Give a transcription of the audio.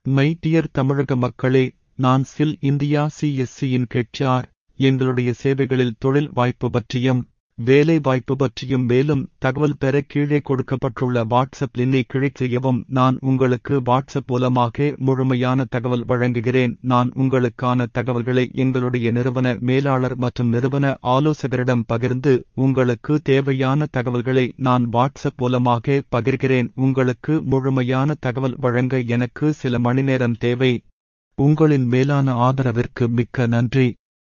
my dear தமிழக மக்களே நான் ஸ்கில் இந்தியா சிஎஸ்சியின் கெச்ஆர் எங்களுடைய சேவைகளில் தொழில் வாய்ப்பு பற்றியும் வேலை வாய்ப்பு பற்றியும் மேலும் தகவல் பெற கீழே கொடுக்கப்பட்டுள்ள வாட்ஸ்அப் லிங்கை கிளிக் செய்யவும் நான் உங்களுக்கு வாட்ஸ்அப் மூலமாக முழுமையான தகவல் வழங்குகிறேன் நான் உங்களுக்கான தகவல்களை எங்களுடைய நிறுவன மேலாளர் மற்றும் நிறுவன ஆலோசகரிடம் பகிர்ந்து உங்களுக்கு தேவையான தகவல்களை நான் வாட்ஸ்அப் மூலமாக பகிர்கிறேன் உங்களுக்கு முழுமையான தகவல் வழங்க எனக்கு சில மணி நேரம் தேவை உங்களின் மேலான ஆதரவிற்கு மிக்க நன்றி